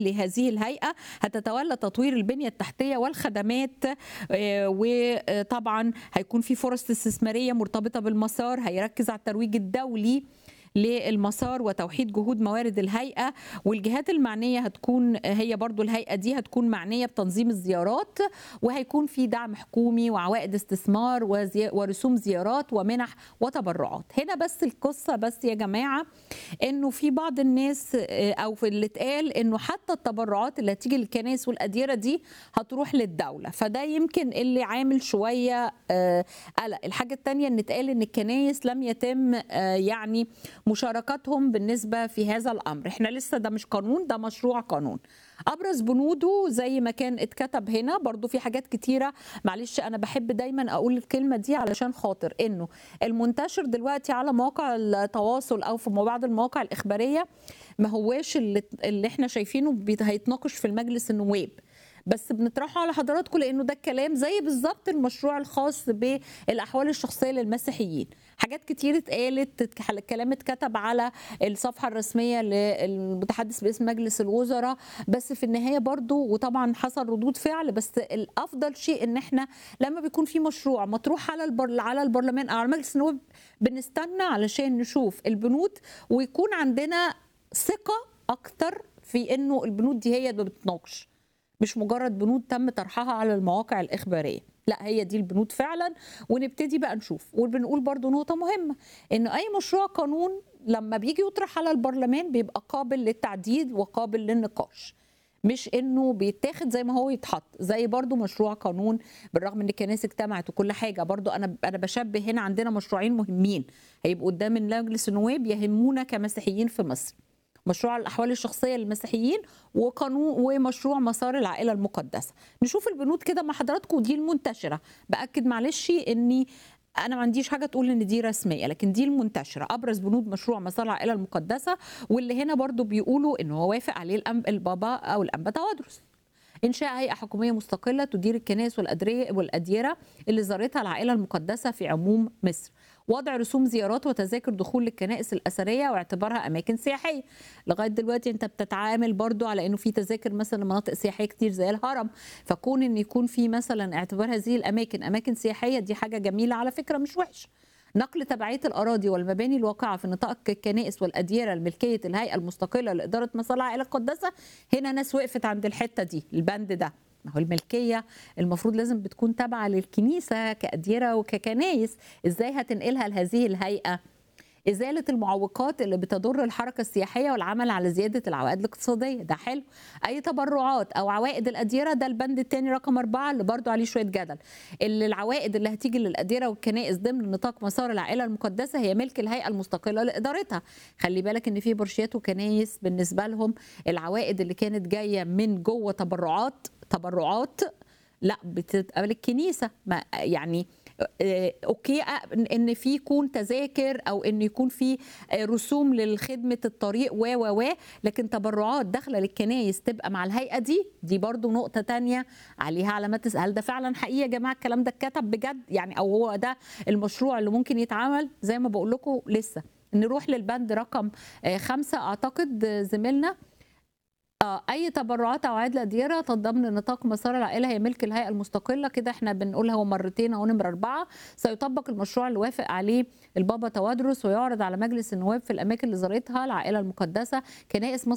لهذه الهيئة هتتولى تطوير البنية التحتية والخدمات آه، وطبعا هيكون في فرص استثمارية مرتبطة بالمسار هيركز على الترويج الدولي للمسار وتوحيد جهود موارد الهيئة والجهات المعنية هتكون هي برضو الهيئة دي هتكون معنية بتنظيم الزيارات وهيكون في دعم حكومي وعوائد استثمار وزي- ورسوم زيارات ومنح وتبرعات هنا بس القصة بس يا جماعة انه في بعض الناس آه، او في اللي اتقال انه حتى التبرعات اللي هتيجي للكنائس والاديره دي هتروح للدوله فده يمكن اللي عامل شويه آه، قلق الحاجه الثانيه ان اتقال ان الكنائس لم يتم آه، يعني مشاركتهم بالنسبه في هذا الامر احنا لسه ده مش قانون ده مشروع قانون ابرز بنوده زي ما كان اتكتب هنا برضو في حاجات كتيره معلش انا بحب دايما اقول الكلمه دي علشان خاطر انه المنتشر دلوقتي على مواقع التواصل او في بعض المواقع الاخباريه ما هواش اللي, اللي احنا شايفينه بيت- هيتناقش في المجلس النواب بس بنطرحه على حضراتكم لانه ده الكلام زي بالظبط المشروع الخاص بالاحوال الشخصيه للمسيحيين حاجات كتير اتقالت اتك- الكلام اتكتب على الصفحه الرسميه للمتحدث باسم مجلس الوزراء بس في النهايه برضو وطبعا حصل ردود فعل بس الافضل شيء ان احنا لما بيكون في مشروع مطروح على البر... على البرلمان او على مجلس النواب بنستنى علشان نشوف البنود ويكون عندنا ثقه اكتر في انه البنود دي هي اللي بتناقش مش مجرد بنود تم طرحها على المواقع الإخبارية لا هي دي البنود فعلا ونبتدي بقى نشوف وبنقول برضو نقطة مهمة إن أي مشروع قانون لما بيجي يطرح على البرلمان بيبقى قابل للتعديل وقابل للنقاش مش انه بيتاخد زي ما هو يتحط زي برضو مشروع قانون بالرغم ان الكنائس اجتمعت وكل حاجه برضو انا انا بشبه هنا عندنا مشروعين مهمين هيبقوا قدام مجلس النواب يهمونا كمسيحيين في مصر مشروع الاحوال الشخصيه للمسيحيين وقانون ومشروع مسار العائله المقدسه نشوف البنود كده مع حضراتكم دي المنتشره باكد معلش اني انا ما عنديش حاجه تقول ان دي رسميه لكن دي المنتشره ابرز بنود مشروع مسار العائله المقدسه واللي هنا برضو بيقولوا ان هو وافق عليه الأنب البابا او الانبا توادرس إنشاء هيئة حكومية مستقلة تدير الكنائس والأدرية والأديرة اللي زارتها العائلة المقدسة في عموم مصر وضع رسوم زيارات وتذاكر دخول للكنائس الأثرية واعتبارها أماكن سياحية لغاية دلوقتي أنت بتتعامل برضو على أنه في تذاكر مثلا لمناطق سياحية كتير زي الهرم فكون أن يكون في مثلا اعتبار هذه الأماكن أماكن سياحية دي حاجة جميلة على فكرة مش وحشة نقل تبعية الأراضي والمباني الواقعة في نطاق الكنائس والأديرة لملكية الهيئة المستقلة لإدارة مسار العائلة المقدسة هنا ناس وقفت عند الحتة دي البند ده ما هو الملكية المفروض لازم بتكون تابعة للكنيسة كأديرة وككنايس إزاي هتنقلها لهذه الهيئة إزالة المعوقات اللي بتضر الحركة السياحية والعمل على زيادة العوائد الاقتصادية ده حلو أي تبرعات أو عوائد الأديرة ده البند الثاني رقم أربعة اللي برضو عليه شوية جدل اللي العوائد اللي هتيجي للأديرة والكنائس ضمن نطاق مسار العائلة المقدسة هي ملك الهيئة المستقلة لإدارتها خلي بالك إن في برشيات وكنايس بالنسبة لهم العوائد اللي كانت جاية من جوه تبرعات تبرعات لا بتبقى للكنيسة ما يعني آه، اوكي آه، ان في يكون تذاكر او ان يكون في آه، رسوم لخدمه الطريق و و و لكن تبرعات داخله للكنايس تبقى مع الهيئه دي دي برضو نقطه تانية عليها علامات تسأل هل ده فعلا حقيقي يا جماعه الكلام ده اتكتب بجد يعني او هو ده المشروع اللي ممكن يتعمل زي ما بقول لكم لسه نروح للبند رقم آه، خمسة اعتقد آه، زميلنا آه، اي تبرعات او عائد الاديره ضمن نطاق مسار العائله هي ملك الهيئه المستقله كده احنا بنقولها هو مرتين او نمره اربعه سيطبق المشروع اللي وافق عليه البابا توادرس ويعرض على مجلس النواب في الاماكن اللي زارتها العائله المقدسه كنائس مصر